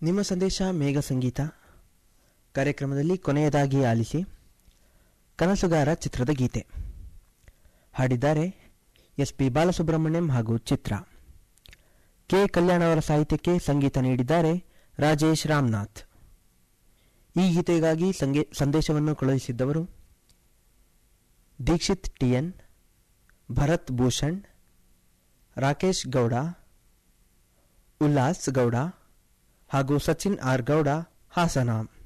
ನಿಮ್ಮ ಸಂದೇಶ ಮೇಘ ಸಂಗೀತ ಕಾರ್ಯಕ್ರಮದಲ್ಲಿ ಕೊನೆಯದಾಗಿ ಆಲಿಸಿ ಕನಸುಗಾರ ಚಿತ್ರದ ಗೀತೆ ಹಾಡಿದ್ದಾರೆ ಎಸ್ ಪಿ ಬಾಲಸುಬ್ರಹ್ಮಣ್ಯಂ ಹಾಗೂ ಚಿತ್ರ ಕೆ ಕಲ್ಯಾಣ್ ಅವರ ಸಾಹಿತ್ಯಕ್ಕೆ ಸಂಗೀತ ನೀಡಿದ್ದಾರೆ ರಾಜೇಶ್ ರಾಮನಾಥ್ ಈ ಗೀತೆಗಾಗಿ ಸಂಗೇ ಸಂದೇಶವನ್ನು ಕಳುಹಿಸಿದ್ದವರು ದೀಕ್ಷಿತ್ ಟಿಎನ್ ಭರತ್ ಭೂಷಣ್ ರಾಕೇಶ್ ಗೌಡ ಉಲ್ಲಾಸ್ ಗೌಡ ಹಾಗೂ ಸಚಿನ್ ಆರ್ ಗೌಡ ಹಾಸನ